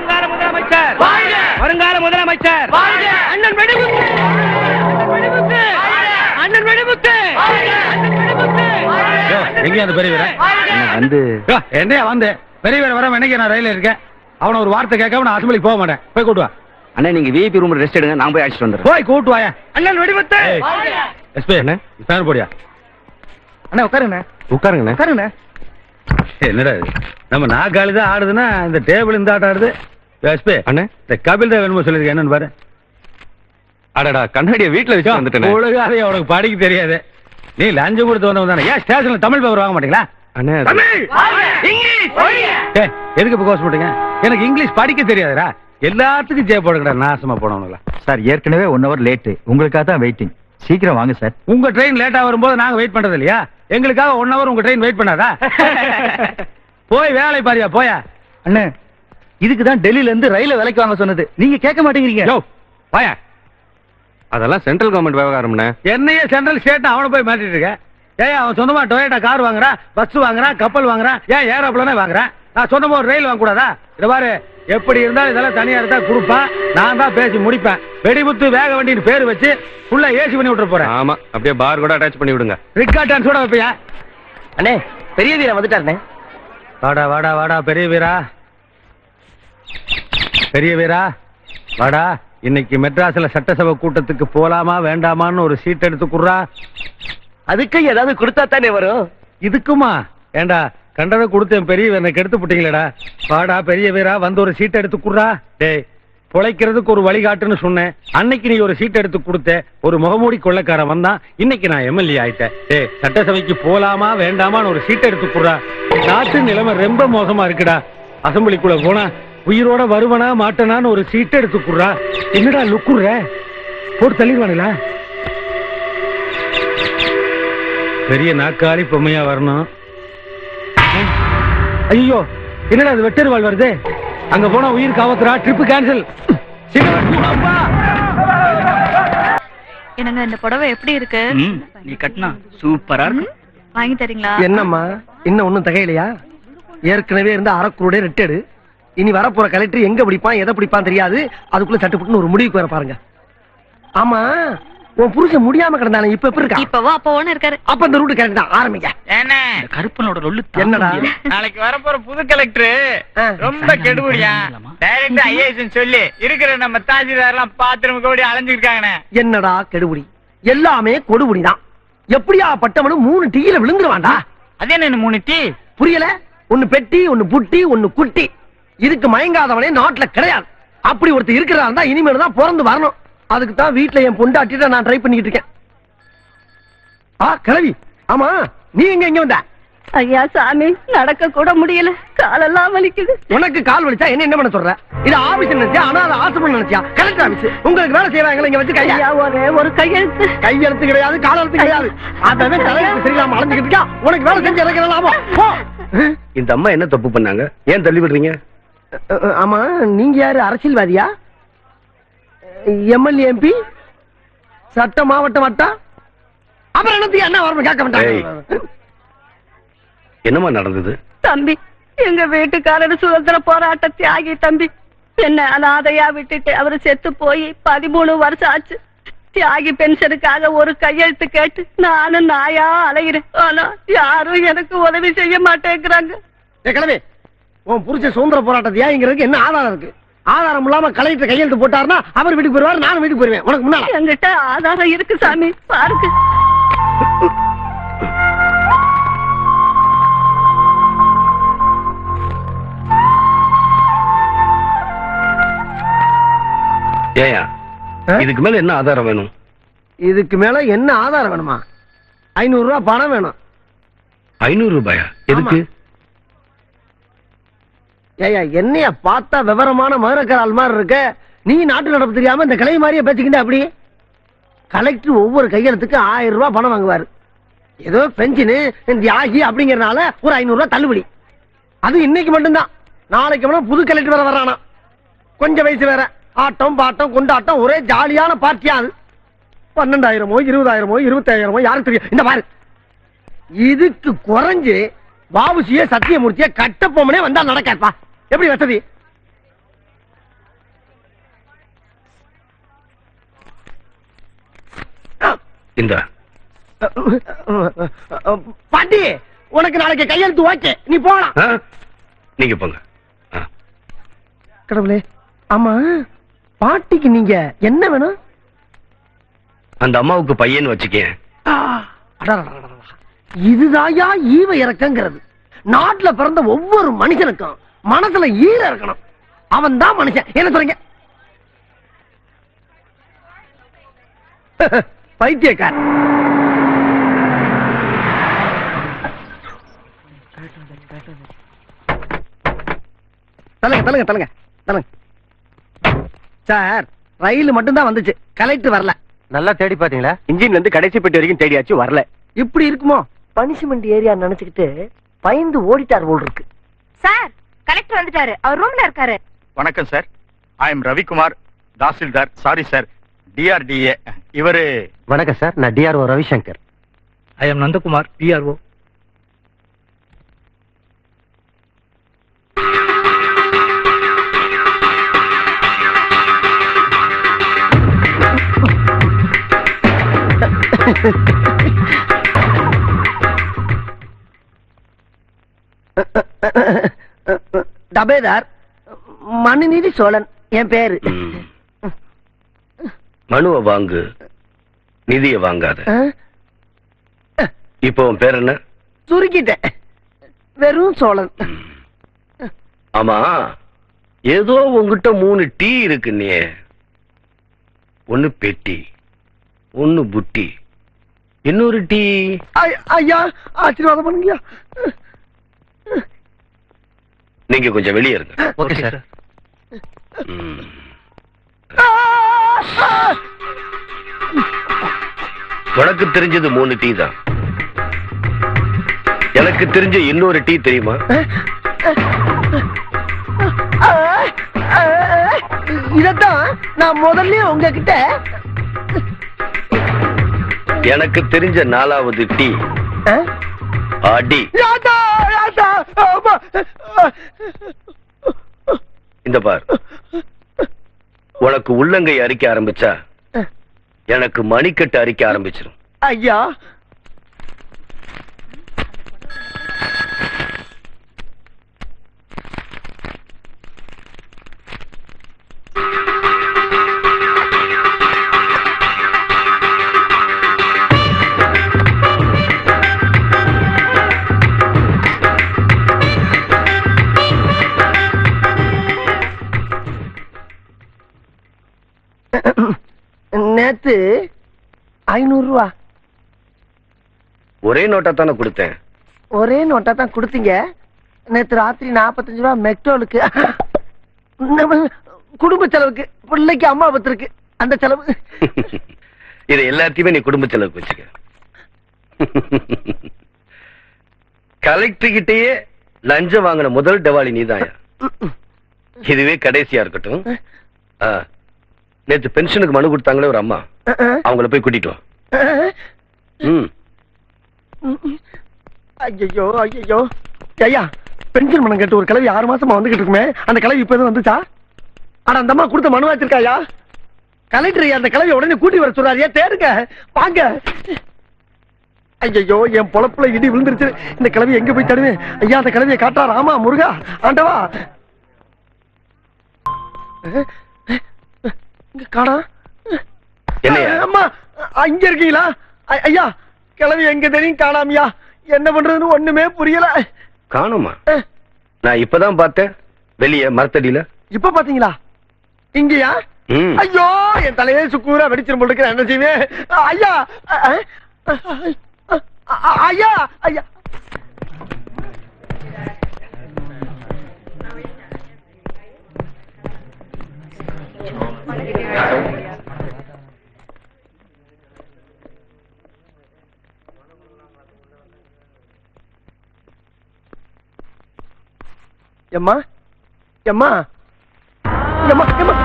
வருங்கால முதலமைச்சர் வாழ்க! வருங்கால முதலமைச்சர் வாழ்க! அண்ணன் வெடிமுத்து அண்ணன் வெடிமுத்து அண்ணன் வெடிமுத்து அண்ணன் வெடிமுத்து எங்கேயா அந்த பெரிய வீரன் வந்து யோ, என்னையா வந்து பெரிய வீரன் வர இன்னைக்கு நான் ரயில்ல இருக்கேன் அவன ஒரு வார்த்தை கேட்காம நான் அசம்பிளிக்கு போக மாட்டேன் போய் கூட்டு வா அண்ணா நீங்க விஐபி ரூம் ரெஸ்ட் எடுங்க நான் போய் அழைச்சிட்டு வந்துடுறேன் போய் கூட்டு வாயா அண்ணன் வெடிமுத்து எஸ்பி என்ன ஃபேன் போடியா அண்ணா உட்காருங்க உட்காருங்கண்ணே உட்காருங்க என்னடா இது நம்ம நாக்காளி தான் ஆடுதுன்னா இந்த டேபிள் இந்த ஆட்டம் ஆடுது எஸ்பி அண்ணே இந்த கபில் தேவ் என்னமோ சொல்லிருக்கேன் என்னன்னு பாரு அடடா கண்ணாடியை வீட்டுல வச்சு வந்துட்டேனே ஒழுகாதே உனக்கு படிக்க தெரியாது நீ லஞ்சம் கொடுத்து வந்தவன் தானே ஏன் ஸ்டேஷன்ல தமிழ் பேப்பர் வாங்க மாட்டீங்களா அண்ணே அது- ஏய், எதுக்கு இப்ப கோர்ஸ் போட்டீங்க எனக்கு இங்கிலீஷ் படிக்க தெரியாதுடா எல்லாத்துக்கும் ஜெய போடுங்கடா நாசமா போனவங்களா சார் ஏற்கனவே ஒன் ஹவர் லேட்டு உங்களுக்காக தான் வெயிட்டிங் சீக்கிரம் வாங்க சார் உங்க ட்ரெயின் லேட்டா வரும்போது நாங்க வெயிட் பண்றது இல்லையா எங்களுக்காக ஒன் ஹவர் உங்க ட்ரெயின் வெயிட் பண்ணாதா போய் வேலை பாரியா போயா அண்ணே இதுக்கு தான் டெல்லியில இருந்து ரயில விலைக்கு வாங்க சொன்னது நீங்க கேட்க மாட்டேங்கிறீங்க யோ போயா அதெல்லாம் சென்ட்ரல் கவர்மெண்ட் விவகாரம்ண்ணே என்னையே சென்ட்ரல் ஸ்டேட் அவனை போய் மாட்டிட்டு இருக்க ஏன் அவன் சொந்தமா டொயேட்டா கார் வாங்குறான் பஸ் வாங்குறான் கப்பல் வாங்குறான் ஏன் ஏரோப்ளானே வாங்குறான் நான் சொந்தமா ஒரு ரயில் வாங்க கூடாதா இத பாரு எப்படி இருந்தாலும் இதெல்லாம் தனியா இருந்தா கொடுப்பேன் நான் தான் பேசி முடிப்பேன் வெடிமுத்து வேக வண்டின்னு பேர் வச்சு ஃபுல்லா ஏசி பண்ணி விட்டுற போறேன் ஆமா அப்படியே பார் கூட அட்டாச் பண்ணி விடுங்க ரிக்கா டான்ஸ் கூட வைப்பியா அண்ணே பெரிய வீரன் வந்துட்டாருண்ணே வாடா வாடா வாடா பெரிய வீரா பெரிய வீரா வாடா இன்னைக்கு மெட்ராஸ்ல சட்டசபை கூட்டத்துக்கு போலாமா வேண்டாமான்னு ஒரு சீட் எடுத்து குடுறா அதுக்கு ஏதாவது கொடுத்தா தானே வரும் இதுக்குமா ஏண்டா கண்டதை கொடுத்து என் பெரிய வீரனை கெடுத்து போட்டீங்களேடா வாடா பெரிய வீரா வந்து ஒரு சீட் எடுத்து குடுறா டேய் பொழைக்கிறதுக்கு ஒரு வழிகாட்டுன்னு சொன்னேன் அன்னைக்கு நீ ஒரு சீட் எடுத்து கொடுத்த ஒரு முகமூடி கொள்ளைக்காரன் வந்தான் இன்னைக்கு நான் எம்எல்ஏ ஆயிட்டேன் டேய் சட்டசபைக்கு போலாமா வேண்டாமான்னு ஒரு சீட் எடுத்து குடுறா நாட்டு நிலைமை ரொம்ப மோசமா இருக்குடா அசம்பிளிக்குள்ள போனா உயிரோட வருவனா மாட்டனான்னு ஒரு சீட் எடுத்து குடுறா என்னடா லுக்குற போட்டு தள்ளிடுவானுங்களா பெரிய நாக்காளி பொம்மையா வரணும் ஐயோ என்னடா அது வெட்டருவாள் வருது அங்க போனா உயிர் காவத்துறா ட்ரிப் கேன்சல் என்னங்க இந்த புடவை எப்படி இருக்கு நீ கட்டினா சூப்பரா ம், வாங்கி தரீங்களா என்னம்மா இன்னும் ஒண்ணும் தகையிலையா ஏற்கனவே இருந்த அறக்குருடைய ரிட்டர்டு இனி வரப்போற கலெக்டர் எங்க பிடிப்பான் எதை பிடிப்பான் தெரியாது அதுக்குள்ள சட்டுப்புட்டுன்னு ஒரு முடிவுக்கு வர பாருங்க ஆமா உன் புருஷன் முடியாம கிடந்தானே இப்ப எப்படி இருக்கா இப்பவோ அப்போ ஒண்ணு இருக்காரு அப்ப இந்த ரூட்டு கரெக்ட் தான் ஆரம்பிங்க என்ன கருப்பனோட ரொல்லு என்னடா நாளைக்கு வரப்போற புது கலெக்டர் ஆ. ரொம்ப கெடுபடியா டைரக்ட் ஐஏஎஸ் சொல்லி இருக்கிற நம்ம தாசில்தார் எல்லாம் பாத்திரம் கோடி அலைஞ்சிருக்காங்கண்ணே என்னடா கெடுபுடி எல்லாமே கொடுபுடிதான் எப்படியா பட்டவனு மூணு டீயில விழுந்துருவான்டா அது என்ன மூணு டீ புரியல ஒன்னு பெட்டி ஒன்னு புட்டி ஒன்னு குட்டி இதுக்கு மயங்காதவனே நாட்டுல கிடையாது அப்படி ஒருத்தர் இருக்கிறதா இருந்தா இனிமேல் தான் பிறந்து வரணும் அதுக்கு தான் வீட்டுல என் பொண்டாட்டிட்ட நான் ட்ரை பண்ணிக்கிட்டு இருக்கேன் ஆ கிளவி ஆமா நீ எங்க இங்க வந்த ஐயா சாமி நடக்க கூட முடியல காலெல்லாம் வலிக்குது உனக்கு கால் வலிச்சா என்ன என்ன பண்ண சொல்ற இது ஆபீஸ் நினைச்சியா ஆனா அது ஆசிரமம் நினைச்சியா கலெக்டர் ஆபீஸ் உங்களுக்கு வேலை செய்வாங்க இங்க வச்சு கையா ஐயா ஒரே ஒரு கையெழுத்து கையெழுத்து கிடையாது காலெழுத்து கிடையாது அதவே தலையெழுத்து சரியில்லாம அலைஞ்சுக்கிட்டு இருக்கா உனக்கு வேலை செஞ்சு இறக்கிறலாமோ போ இந்த அம்மா என்ன தப்பு பண்ணாங்க ஏன் தள்ளி விடுறீங்க அ, அ, ஆமா நீங்க யாரு அரசியல்வாதியா எம்எல்ஏ எம்பி சட்ட மாவட்ட வட்டா அப்புறம் என்னத்துக்கு என்ன வரணும் கேட்க மாட்டாங்க என்னம்மா நடந்தது தம்பி எங்க வீட்டுக்காரர் சுதந்திர போராட்ட தியாகி தம்பி என்ன அனாதையா விட்டுட்டு அவரு செத்து போய் பதிமூணு வருஷம் ஆச்சு தியாகி பென்ஷனுக்காக ஒரு கையெழுத்து கேட்டு நானும் நாயா அலைகிறேன் ஆனா யாரும் எனக்கு உதவி செய்ய மாட்டேங்கிறாங்க ஏ கிளம்பி உன் புருஷ சுதந்திர போராட்டத்தையா இங்கிறதுக்கு என்ன ஆதாரம் இருக்கு ஆதாரம் இல்லாம கலெக்டர் கையெழுத்து போட்டாருன்னா அவர் வீட்டுக்கு போயிருவாரு நானும் வீட்டுக்கு போயிருவேன் உனக்கு முன்னால என்கிட்ட ஆதாரம் இருக்கு சாமி பாருங்க ஏயா ஆ? இதுக்கு மேல என்ன ஆதாரம் வேணும் இதுக்கு மேல என்ன ஆதாரம் வேணுமா ஐநூறு ரூபாய் பணம் வேணும் ஐநூறு ரூபாயா எதுக்கு ஏய்யா என்னைய பார்த்தா விவரமான மதுரக்கரால் மாதிரி இருக்க நீ நாட்டு நடப்பு தெரியாம இந்த கிளை மாதிரியே பேசிக்கிட்ட அப்படி கலெக்டர் ஒவ்வொரு கையெழுத்துக்கு ஆயிரம் ரூபாய் பணம் வாங்குவாரு ஏதோ பென்ஷனு தியாகி அப்படிங்கறதுனால ஒரு ஐநூறு ரூபாய் தள்ளுபடி அது இன்னைக்கு மட்டும்தான் நாளைக்கு வேணா புது கலெக்டர் வேற வர்றானா கொஞ்சம் வயசு வேற ஆட்டம் பாட்டம் கொண்டாட்டம் ஒரே ஜாலியான பார்ட்டியா அது பன்னெண்டாயிரமோ இருபதாயிரமோ இருபத்தாயிரமோ யாருக்கு தெரியும் இந்த பாரு இதுக்கு குறைஞ்சு பாபுசிய சத்தியமூர்த்திய கட்டப்பொம்மனே வந்தா நடக்காப்பா எப்படி வசதி இந்த பாட்டி உனக்கு நாளைக்கு கையெழுத்து ஓகே நீ போலாம் நீங்க போங்க ஆ. கடவுளே ஆமா பாட்டிக்கு நீங்க என்ன வேணும் அந்த அம்மாவுக்கு பையன் வச்சுக்கேன் ஆ, அடடடடடடா. இதுதாயா ஈவ இறக்கங்கிறது நாட்டுல பிறந்த ஒவ்வொரு மனுஷனுக்கும் மனசுல ஈர இருக்கணும் அவன் தான் மனுஷன் என்ன சொல்றீங்க பைத்தியக்கார தலங்க தலங்க தலங்க தலங்க சார் ரயில் மட்டும்தான் வந்துச்சு கலெக்டர் வரல நல்லா தேடி பாத்தீங்களா இன்ஜின்ல இருந்து கடைசி பெட்டி வரைக்கும் தேடியாச்சு வரல இப்படி இருக்குமோ பனிஷ்மெண்ட் ஏரியா நினைச்சுக்கிட்டு பயந்து ஓடிட்டார் போல் இருக்கு சார் கலெக்டர் வந்துட்டாரு அவர் ரூம்ல இருக்காரு வணக்கம் sir I am Ravikumar tahsildar sorry sir DRDA இவரு வணக்கம் சார் நான் DRO Ravishankar I am Nandakumar PRO dafedar Manuneedhi Chozhan என் பேரு ம். மனுவை வாங்கு நிதியை வாங்காத ஆ? இப்போ உன் பேர் என்ன சுருக்கிட்டேன் வெறும் சோழன் ஆமா ஏதோ உன்கிட்ட மூணு டீ இருக்கு நீ ஒன்னு பெட்டி ஒன்னு புட்டி இன்னொரு டீ ஐ- ஐயா ஆசீர்வாதம் பண்ணுங்கய்யா நீங்க கொஞ்சம் வெளியே இருங்க ஓகே சார் ம். ஆ! ஆ! உனக்கு தெரிஞ்சது மூணு டீ தான் எனக்கு தெரிஞ்ச இன்னொரு டீ தெரியுமா ஆ! ஆ! இதத்தான் நான் முதல்ல உங்ககிட்ட எனக்கு தெரிஞ்ச நாலாவது டீ ஆ? அடி யாத்தா, யாத்தா, ஆமா. இந்த பார் உனக்கு உள்ளங்கை அரிக்க ஆரம்பிச்சா எனக்கு மணிக்கட்டு அரிக்க ஆரம்பிச்சிடும் ஐயா நேத்து ஐநூறு ரூபா ஒரே நோட்டா தானே கொடுத்தேன் ஒரே நோட்டா தான் கொடுத்தீங்க நேத்து ராத்திரி நாற்பத்தஞ்சு ரூபா மெக்டோலுக்கு நம்ம குடும்ப செலவுக்கு பிள்ளைக்கு அம்மா பத்திருக்கு அந்த செலவு இது எல்லாத்தையுமே நீ குடும்ப செலவுக்கு வச்சுக்க கலெக்டர் கிட்டயே லஞ்சம் வாங்கின முதல் டெவாலி நீதாயா இதுவே கடைசியா இருக்கட்டும் ஆ, நேத்து பென்ஷனுக்கு மனு கொடுத்தாங்களே ஒரு அம்மா அவங்கள போய் கூட்டிட்டு வா ம் ஐயோ ஐயோ ஐயா பென்ஷன் பணம் கேட்டு ஒரு கிளவி ஆறு மாசமா வந்துகிட்டு இருக்குமே அந்த கிளவி இப்ப எதுவும் வந்துச்சா ஆனா அந்த அம்மா கொடுத்த மனு வச்சிருக்காயா கலெக்டர் ஐயா அந்த கிளவி உடனே கூட்டி வர சொல்றாரு ஏன் தேடுங்க வாங்க ஐயோ என் பொழப்புல இடி விழுந்துருச்சு இந்த கிளவி எங்க போய் தடுவேன் ஐயா அந்த கிளவியை காட்டுறா ராமா முருகா ஆண்டவா இங்க காணா என்னையா? அம்மா அங்க இருக்கீங்களா ஐ- ஐயா கிளவி எங்க தெரியும் காணாமியா என்ன பண்றதுன்னு ஒண்ணுமே புரியல காணுமா அஹ், நான் இப்பதான் பார்த்தேன் வெளியே மரத்தடியில இப்ப பாத்தீங்களா இங்கயா ம் ஐயோ என் தலையே சுக்கூரா வெடிச்சிரும் போல இருக்கு, நான் என்ன செய்வேன் ஐயா அஹ், அஹ், அஹ், ஐயா ஐயா எம்மா எம்மா எம்மா எம்மா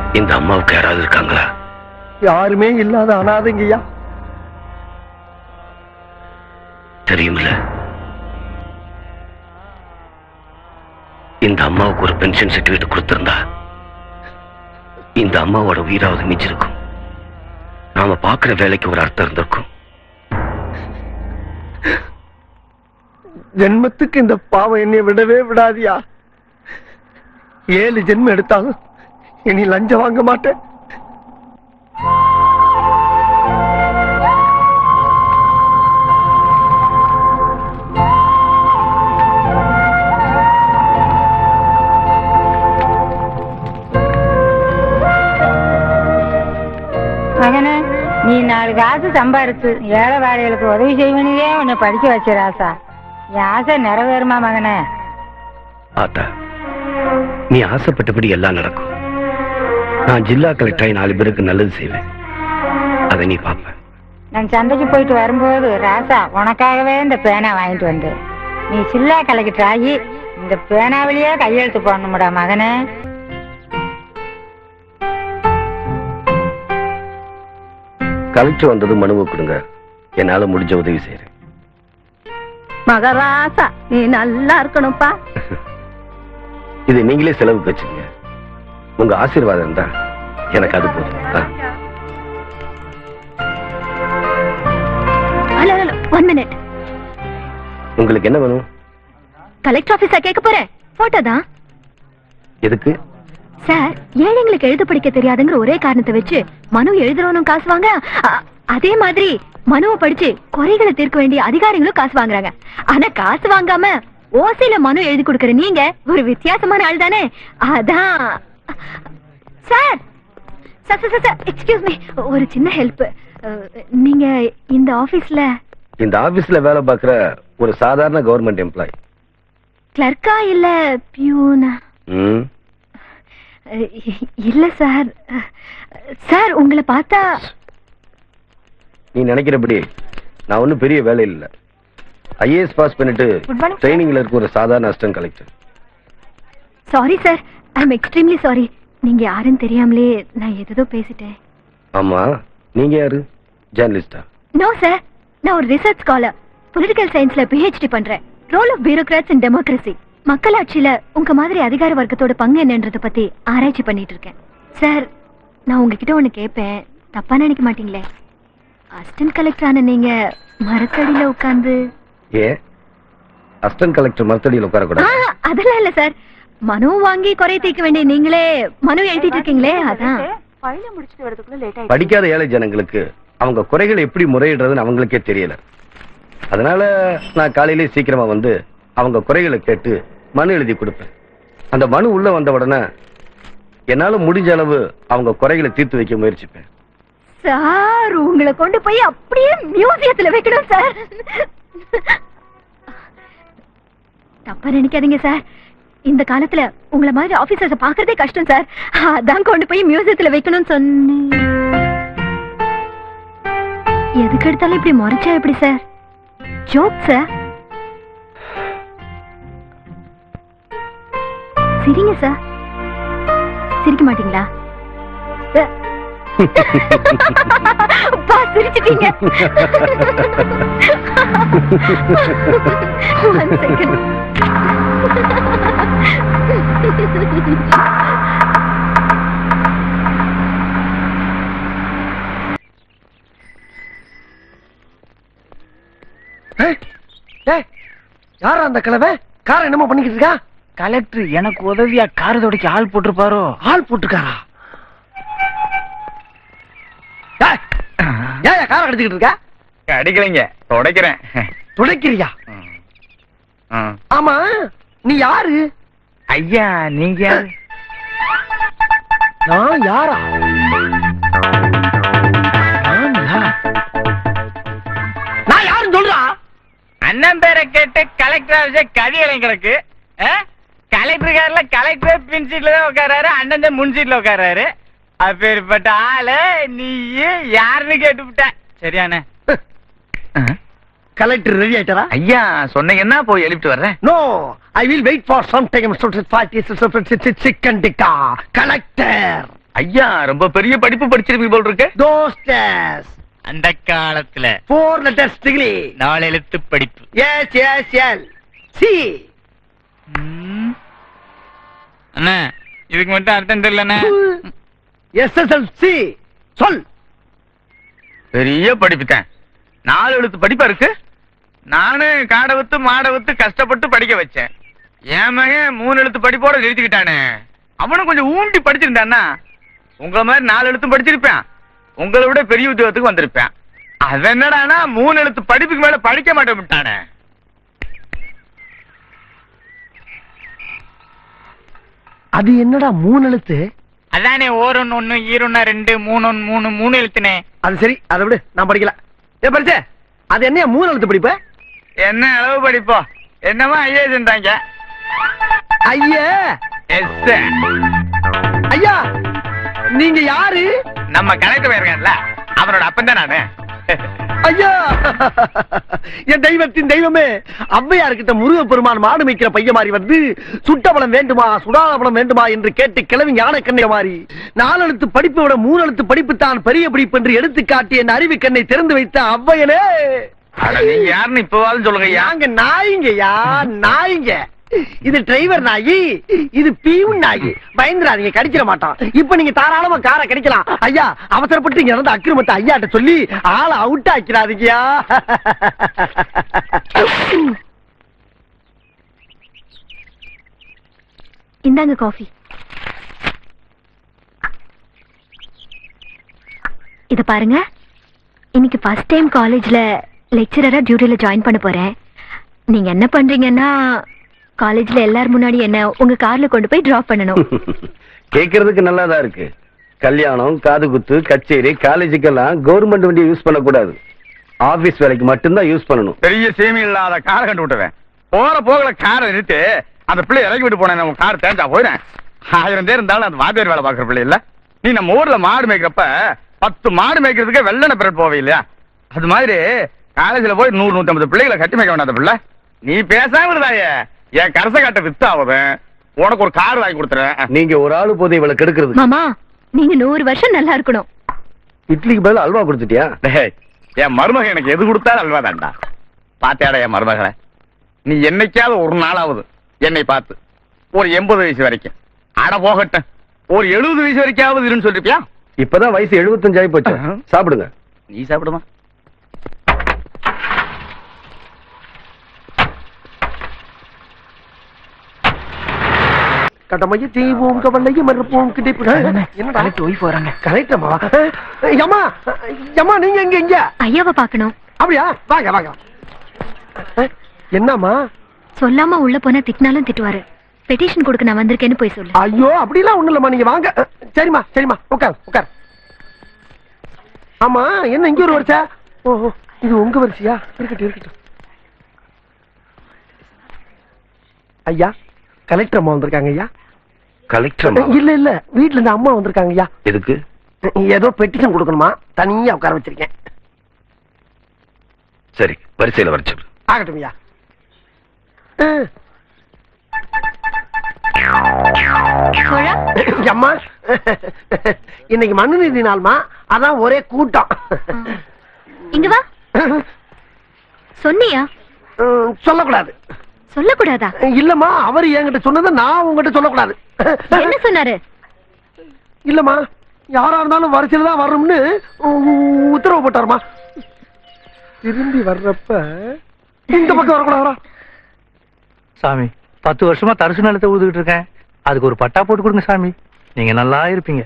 இந்த அம்மாவுக்கு யாராவது இருக்காங்களா யாருமே இல்லாத அனாதைங்கய்யா தெரியுமில்ல இந்த அம்மாவுக்கு ஒரு பென்ஷன் சர்டிபிகேட் கொடுத்திருந்தா இந்த அம்மாவோட உயிராவது மிஞ்சிருக்கும் நாம பாக்குற வேலைக்கு ஒரு அர்த்தம் இருந்திருக்கும் ஜென்மத்துக்கு இந்த பாவம் என்னை விடவே விடாதியா ஏழு ஜென்மம் எடுத்தாலும் இனி லஞ்சம் வாங்க மாட்டேன் மகனே நீ நாலு காசு சம்பாரிச்சு ஏழை வாழைகளுக்கு உதவி செய்வனே உன்னை படிக்க வச்ச ராசா என் ஆசை நிறைவேறுமா மகனே ஆத்தா நீ ஆசைப்பட்டபடி எல்லாம் நடக்கும் நான் ஜில்லா கலெக்டராய் நாலு பேருக்கு நல்லது செய்வேன் அதை நீ பாப்ப நான் சந்தைக்கு போயிட்டு வரும்போது ராசா உனக்காகவே இந்த பேனா வாங்கிட்டு வந்தேன் நீ சில்லா கலெக்டர் ஆகி இந்த பேனாவிலேயே கையெழுத்து போடணும்டா மகனே கலெக்டர் வந்தது மனுவை கொடுங்க என்னால முடிஞ்ச உதவி செய்யறேன் மகராசா நீ நல்லா இருக்கணும்ப்பா இது நீங்களே செலவுக்கு வச்சுங்க உங்க ஆசீர்வாதம் இருந்தா எனக்கு அது போதும் ஆ. ஹலோ ஹலோ ஒன் மினிட் உங்களுக்கு என்ன வேணும் கலெக்டர் ஆபீஸா கேட்க போறேன் போட்டோ தான் எதுக்கு சார் ஏழைங்களுக்கு எழுத படிக்க தெரியாதுங்கிற ஒரே காரணத்தை வச்சு மனு எழுதுறவனும் காசு வாங்க அ- அதே மாதிரி மனுவை படிச்சு குறைகளை தீர்க்க வேண்டிய அதிகாரிகளும் காசு வாங்குறாங்க ஆனா காசு வாங்காம ஓசையில மனு எழுதி கொடுக்கற நீங்க ஒரு வித்தியாசமான ஆள் தானே அதான் sir sir sir sir excuse me ஒரு சின்ன ஹெல்ப் நீங்க இந்த ஆபீஸ்ல இந்த ஆபீஸ்ல வேலை பார்க்கிற ஒரு சாதாரண கவர்மெண்ட் எம்ப்ளாய் கிளர்க்கா இல்ல பியூனா ம் அஹ் இல்ல சார் சார் உங்களை பார்த்தா நீ நினைக்கிறபடி நான் ஒன்றும் பெரிய வேலையில் இல்லை ஐஏஎஸ் பாஸ் பண்ணிட்டு Good morning, sir. ட்ரைனிங்ல இருக்க ஒரு சாதாரண assistant collector sorry sir I am extremely sorry நீங்க யாருன்னு தெரியாமலே நான் எதோ பேசிட்டேன் ஆமா நீங்க யாரு ஜேர்னலிஸ்டா நோ சார் நான் ஒரு ரிசர்ச் ஸ்காலர் பொலிட்டிக்கல் சயின்ஸ்ல பிஹெச்டி பண்றேன் role of bureaucrats in democracy மக்களாட்சியில உங்க மாதிரி அதிகார வர்க்கத்தோட பங்கு என்னன்றத பத்தி ஆராய்ச்சி பண்ணிட்டு இருக்கேன் சார் நான் உங்ககிட்ட ஒண்ணு கேட்பேன் தப்பா நினைக்க மாட்டீங்களே அசிஸ்டன்ட் கலெக்டர் ஆன நீங்க மரத்தடியில உட்கார்ந்து ஏ அசிஸ்டன்ட் கலெக்டர் மரத்தடியில் ஆ, உட்காரக்கூடாது அதெல்லாம் இல்ல சார் மனு வாங்கி குறை தீர்க்க வேண்டிய நீங்களே மனு எழுதிட்டு இருக்கீங்களே அதான் பையில முடிச்சிட்டு வரதுக்குள்ள லேட் படிக்காத ஏழை ஜனங்களுக்கு அவங்க குறைகளை எப்படி முறையிடுறதுன்னு அவங்களுக்கே தெரியல அதனால நான் காலையிலே சீக்கிரமா வந்து அவங்க குறைகளை கேட்டு மனு எழுதி கொடுப்பேன் அந்த மனு உள்ள வந்த உடனே என்னால முடிஞ்ச அளவு அவங்க குறைகளை தீர்த்து வைக்க முயற்சிப்பேன் சார் உங்களை கொண்டு போய் அப்படியே மியூசியத்துல வைக்கணும் சார் தப்பா நினைக்காதீங்க சார் இந்த காலத்துல உங்களை மாதிரி ஆபீசர்ஸ் பாக்குறதே கஷ்டம் சார் அதான் கொண்டு போய் மியூசியத்துல வைக்கணும்னு சொன்னேன் எதுக்கு எடுத்தாலும் இப்படி முறைச்சா எப்படி சார் ஜோக் சார் சிரிங்க சார் சிரிக்க மாட்டீங்களா அஹ். பா சிரிச்சிட்டீங்க One second. யாரா அந்த கிழவை காரை என்னமோ பண்ணிக்கிட்டு இருக்கா கலெக்டர் எனக்கு உதவியா கார் துடைக்க ஆள் போட்டிருப்பாரோ ஆள் போட்டுக்காரா ஏய், ஏன் காரை கடிச்சுக்கிட்டு இருக்கா அடிக்கலைங்க துடைக்கிறேன் துடைக்கிறியா ஆமா நீ யாரு ஐயா நீங்க யாரு நான் யாரா நானா? நான் யாருன்னு சொல்றா அண்ணன் பேரை கேட்டு கலெக்டர் ஆஃபீஸே கதியலைங்க கிடக்கு கலெக்டர் கார்ல கலெக்டர் பின் சீட்ல தான் உட்காராரு அண்ணன் தான் முன் சீட்ல உட்காராரு அப்பேற்பட்ட ஆளு நீ யாருன்னு கேட்டுவிட்ட சரியாண்ணே கலெக்டர் ரெடி ஆயிட்டாரா ஐயா சொன்னீங்கன்னா போய் எழுப்பிட்டு வர்றேன் no I will wait for some time chicken tikka collector ஐயா ரொம்ப பெரிய படிப்பு படிச்சிருப்பீங்க போல் இருக்கு தோஸ்டஸ் அந்த காலத்துல ஃபோர் லெட்டர்ஸ் டிகிரி நாலு எழுத்து படிப்பு எஸ் எஸ் எல் சி ம். அண்ணா இதுக்கு மட்டும் அர்த்தம் தெரியலண்ணே எஸ்எஸ்எல்சி சொல் பெரிய படிப்பு தான் நாலு எழுத்து படிப்பா இருக்கு நானு காடை வித்து மாடை வித்து கஷ்டப்பட்டு படிக்க வச்சேன் என் மகன் மூணு எழுத்து படிப்போட நிறுத்திக்கிட்டானே அவனும் கொஞ்சம் ஊண்டி படிச்சிருந்தான்னா உங்கள மாதிரி நாலு எழுத்தும் படிச்சிருப்பேன் உங்களை விட பெரிய உத்தியோகத்துக்கு வந்திருப்பேன் அது என்னடானா மூணு எழுத்து படிப்புக்கு மேல படிக்க மாட்டேன் விட்டானே அது என்னடா மூணு எழுத்து அதானே ஓரொன்னு ஒண்ணு ஈரொன்னு ரெண்டு மூணு மூணு மூணு எழுத்துனே அது சரி அதை விடு நான் படிக்கல ஏ படிச்சே அது என்னையா மூணு எழுத்து படிப்பு என்ன அளவு படிப்போம் என்னமா ஐஏஜென்றாங்க ஐயே எஸ் ஐயா நீங்க யாரு நம்ம கலெக்டர் போயிருக்கேன்ல அவனோட அப்பன் தான் நானு ஐயா என் தெய்வத்தின் தெய்வமே ஔவையார்கிட்ட முருக பெருமான் மாடு மேய்க்கிற பைய மாதிரி வந்து சுட்ட பழம் வேண்டுமா சுடாத பழம் வேண்டுமா என்று கேட்டு கிளவி ஞான கண்ணை மாதிரி நாலெழுத்து படிப்பை விட மூணு எழுத்து படிப்பு தான் பெரிய படிப்பு என்று எடுத்து காட்டி என் அறிவு கண்ணை திறந்து வைத்த ஔவையனே அட நீங்க யாருன்னு இப்பவாலும் சொல்லுங்க ஐயா நாங்க நாய்ங்கய்யா நாய்ங்க இது டிரைவர் நாயி இது பீவும் நாயி பயந்துராதீங்க கடிச்சிட மாட்டான் இப்ப நீங்க தாராளமா காரை கடிக்கலாம் ஐயா அவசரப்பட்டு இங்க நடந்த அக்கிரமத்தை ஐயாட்ட சொல்லி ஆளை அவுட் ஆக்கிறாதீங்கயா இந்தாங்க காஃபி இத பாருங்க இன்னைக்கு ஃபர்ஸ்ட் டைம் காலேஜ்ல லெக்சரரா டியூட்டில ஜாயின் பண்ண போறேன் நீங்க என்ன பண்றீங்கன்னா காலேஜ்ல எல்லாரும் முன்னாடி என்ன உங்க கார்ல கொண்டு போய் டிராப் பண்ணணும் கேக்குறதுக்கு நல்லாதான் இருக்கு கல்யாணம் காது குத்து கச்சேரி காலேஜுக்கெல்லாம் கவர்மெண்ட் வண்டியை யூஸ் பண்ணக்கூடாது ஆபீஸ் வேலைக்கு மட்டும்தான் யூஸ் பண்ணணும் பெரிய சேமி இல்லாத காரை கண்டு விட்டுறேன் போற போகல காரை நிறுத்து அந்த பிள்ளை இறக்கி விட்டு போனேன் உன் கார் தேஞ்சா போயிடுறேன் ஆயிரம் பேர் இருந்தாலும் அந்த வாத்தியார் வேலை பாக்குற பிள்ளை இல்ல நீ நம்ம ஊர்ல மாடு மேய்க்கிறப்ப பத்து மாடு மேய்க்கிறதுக்கே வெள்ளன பிறட் போவே இல்லையா அது மாதிரி காலேஜ்ல போய் நூறு நூத்தி ஐம்பது பிள்ளைகளை கட்டி மேய்க்க வேண்டாம் அந்த பிள்ளை நீ பேசாம இருந்தாயே என் கரச காட்ட வித்தாவது உனக்கு ஒரு கார் வாங்கி கொடுத்துறேன் நீங்க ஒரு ஆளு போதை இவளை கெடுக்கிறது மாமா நீங்க நூறு வருஷம் நல்லா இருக்கணும் இட்லிக்கு பதிலா அல்வா கொடுத்துட்டியா டேய், என் மருமகன் எனக்கு எது கொடுத்தாலும் அல்வா தான்டா பாத்தியாடா என் மருமகனை நீ என்னைக்காவது ஒரு நாளாவது என்னை பார்த்து ஒரு எண்பது வயசு வரைக்கும் அட போகட்டும் ஒரு எழுபது வயசு வரைக்காவது இருன்னு சொல்லிருப்பியா இப்பதான் வயசு 75 ஆகி போச்சு சாப்பிடுங்க நீ சாப்பிடுமா கடமைய செய்வோம் கவலையை மறுப்போம் கிடைப்பு என்னடா ஒய்ஃப் வராங்க கரெக்ட் அம்மா அம்மா அம்மா நீங்க எங்க எங்க ஐயாவை பார்க்கணும் அப்படியா வாங்க வாங்க அஹ், என்னம்மா சொல்லாம உள்ள போனா திட்டினாலும் திட்டுவாரு பெட்டிஷன் கொடுக்க நான் வந்திருக்கேன்னு போய் சொல்லு ஐயோ அப்படிலாம் ஒண்ணு இல்லம்மா நீங்க வாங்க அஹ், சரிம்மா சரிம்மா உட்கார் உட்கார் ஆமா என்ன இங்க ஒரு வரிசை ஓ ஓ, இது உங்க வரிசையா இருக்கட்டும் இருக்கட்டும் ஐயா கலெக்டர் அம்மா வந்திருக்காங்க ஐயா கலெக்டர் இல்ல இல்ல வீட்ல இருந்து அம்மா வந்திருக்காங்க ஐயா எதுக்கு ஏதோ பெட்டிஷன் கொடுக்கணுமா தனியா உட்கார வச்சிருக்கேன் சரி வரிசையில வர சொல்லு ஆகட்டும் ஐயா அஹ், சோழா அம்மா இன்னைக்கு மனுநீதி நாள்மா அதான் ஒரே கூட்டம் இங்க வா சொன்னியா உம், சொல்லக்கூடாது சொல்லக்கூடாதா இல்லம்மா அவர் என்கிட்ட சொன்னதை நான் உங்ககிட்ட சொல்லக்கூடாது என்ன சொன்னாரு இல்லம்மா யாரா இருந்தாலும் வரிசையில தான் வரணும்னு உ- உத்தரவு போட்டாருமா திரும்பி வர்றப்ப இந்த பக்கம் வரக்கூடாதா சாமி பத்து வருஷமா தரிசு நிலத்தை ஊதுகிட்டு இருக்கேன் அதுக்கு ஒரு பட்டா போட்டு கொடுங்க சாமி நீங்க நல்லா இருப்பீங்க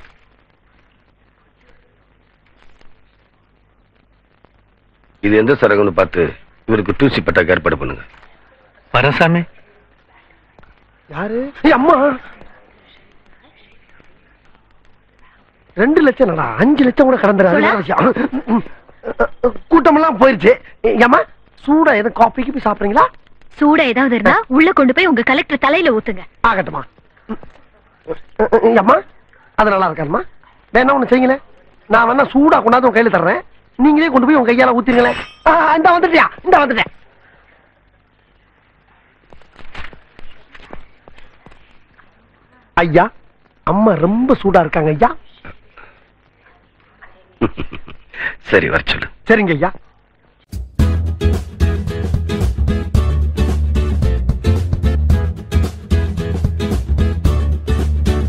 இது எந்த சரகம்னு பார்த்து இவருக்கு டூசி பட்டாக்கு ஏற்பாடு பண்ணுங்க வரேன் சாமி யாரு ஏய், அம்மா ரெண்டு லட்சம் என்னடா அஞ்சு லட்சம் கூட கடந்துடாது சொல்லா? வேற விஷயம் கூட்டமெல்லாம் போயிருச்சு ஏம்மா சூடா எதுவும் காஃபி கீப்பி சாப்பிடுறீங்களா சூடா ஏதாவது இருந்தா உள்ள கொண்டு போய் உங்க கலெக்டர் தலையில ஊத்துங்க ஆகட்டுமா அம்மா அது நல்லா இருக்காருமா வேணா ஒண்ணு செய்யுங்களேன் நான் வேணா சூடா கொண்டாந்து உங்க கையில தர்றேன் நீங்களே கொண்டு போய் உங்க கையால ஊத்துங்களேன் ஆ, இந்த வந்துட்டியா இந்த வந்துட்டேன் ஐயா அம்மா ரொம்ப சூடா இருக்காங்க ஐயா சரி வர சொல்லு சரிங்க ஐயா